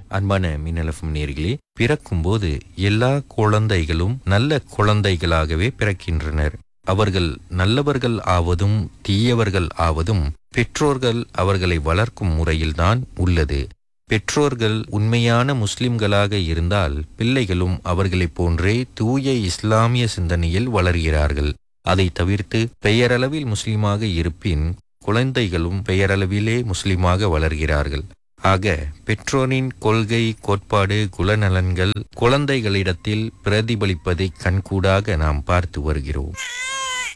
அன்பான மின்னலஃபம் நேர்களே பிறக்கும்போது எல்லா குழந்தைகளும் நல்ல குழந்தைகளாகவே பிறக்கின்றனர் அவர்கள் நல்லவர்கள் ஆவதும் தீயவர்கள் ஆவதும் பெற்றோர்கள் அவர்களை வளர்க்கும் முறையில்தான் உள்ளது பெற்றோர்கள் உண்மையான முஸ்லிம்களாக இருந்தால் பிள்ளைகளும் அவர்களைப் போன்றே தூய இஸ்லாமிய சிந்தனையில் வளர்கிறார்கள் அதை தவிர்த்து பெயரளவில் முஸ்லிமாக இருப்பின் குழந்தைகளும் பெயரளவிலே முஸ்லிமாக வளர்கிறார்கள் ஆக பெற்றோரின் கொள்கை கோட்பாடு குலநலன்கள் குழந்தைகளிடத்தில் பிரதிபலிப்பதை கண்கூடாக நாம் பார்த்து வருகிறோம்